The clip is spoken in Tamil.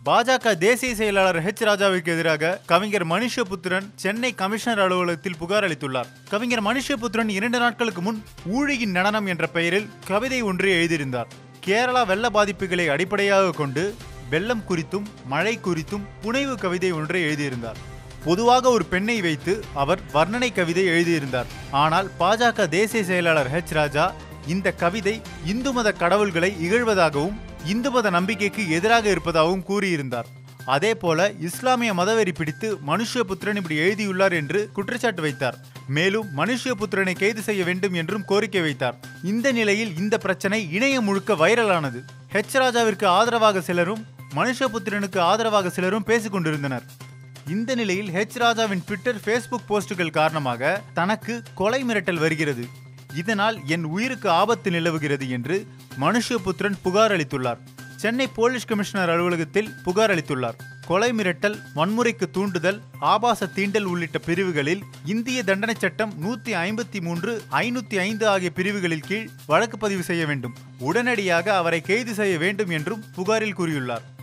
பாஜக தேசிய செயலாளர் ஹெச் ராஜாவிற்கு எதிராக கவிஞர் மனுஷபுத்திரன் சென்னை கமிஷனர் அலுவலகத்தில் புகார் அளித்துள்ளார் கவிஞர் மனுஷபுத்திரன் இரண்டு நாட்களுக்கு முன் ஊழியின் நடனம் என்ற பெயரில் கவிதை ஒன்று எழுதியிருந்தார் கேரளா வெள்ள பாதிப்புகளை அடிப்படையாக கொண்டு வெள்ளம் குறித்தும் மழை குறித்தும் புனைவு கவிதை ஒன்றை எழுதியிருந்தார் பொதுவாக ஒரு பெண்ணை வைத்து அவர் வர்ணனை கவிதை எழுதியிருந்தார் ஆனால் பாஜக தேசிய செயலாளர் ஹெச் ராஜா இந்த கவிதை இந்து மத கடவுள்களை இகழ்வதாகவும் இந்து மத நம்பிக்கைக்கு எதிராக இருப்பதாகவும் கூறியிருந்தார் அதே போல இஸ்லாமிய மதவெறி பிடித்து மனுஷ்யபுத்திரன் இப்படி எழுதியுள்ளார் என்று குற்றச்சாட்டு வைத்தார் மேலும் மனுஷ்யபுத்திரனை கைது செய்ய வேண்டும் என்றும் கோரிக்கை வைத்தார் இந்த நிலையில் இந்த பிரச்சனை இணையம் முழுக்க வைரலானது ஹெச் ராஜாவிற்கு ஆதரவாக சிலரும் மனுஷபுத்திரனுக்கு ஆதரவாக சிலரும் பேசிக் கொண்டிருந்தனர் இந்த நிலையில் ஹெச் ராஜாவின் ட்விட்டர் ஃபேஸ்புக் போஸ்டுகள் காரணமாக தனக்கு கொலை மிரட்டல் வருகிறது இதனால் என் உயிருக்கு ஆபத்து நிலவுகிறது என்று மனுஷபுத்திரன் புகார் அளித்துள்ளார் சென்னை போலீஸ் கமிஷனர் அலுவலகத்தில் புகார் அளித்துள்ளார் கொலை மிரட்டல் வன்முறைக்கு தூண்டுதல் ஆபாச தீண்டல் உள்ளிட்ட பிரிவுகளில் இந்திய தண்டனை சட்டம் நூத்தி ஐம்பத்தி மூன்று ஐநூத்தி ஐந்து ஆகிய பிரிவுகளில் கீழ் வழக்கு பதிவு செய்ய வேண்டும் உடனடியாக அவரை கைது செய்ய வேண்டும் என்றும் புகாரில் கூறியுள்ளார்